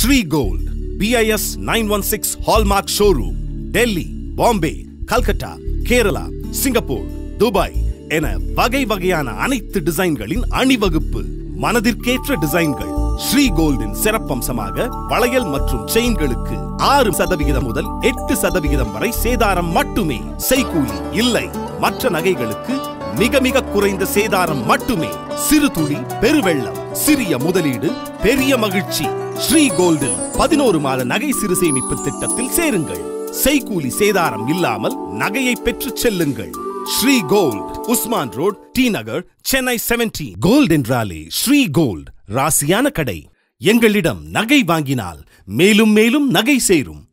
Sri gold BIS nine one six hallmark showroom Delhi Bombay Calcutta Kerala Singapore Dubai என வகை வகையான அனைத்து டிசைன்களின் அணிவகுப்பு மனதிற்கேற்ற டிசைன்கள் ஸ்ரீ கோல்டின் சிறப்பம்சமாக வளையல் மற்றும் செயின்களுக்கு ஆறு சதவிகிதம் முதல் எட்டு சதவிகிதம் வரை சேதாரம் மட்டுமே செய்கூலி இல்லை மற்ற நகைகளுக்கு மிக மிக குறைந்த சேதாரம் மட்டுமே சிறு துளி பெருவெள்ளம் சிறிய முதலீடு பெரிய மகிழ்ச்சி ஸ்ரீ கோல்டில் பதினோரு மாத நகை சிறு சேமிப்பு திட்டத்தில் சேருங்கள் செய்கூலி சேதாரம் இல்லாமல் நகையை பெற்றுச் செல்லுங்கள் Sri gold Usman road T Nagar Chennai seventy gold என்றாலே ஸ்ரீ கோல்ட் ராசியான கடை எங்களிடம் நகை வாங்கினால் மேலும் மேலும் நகை சேரும்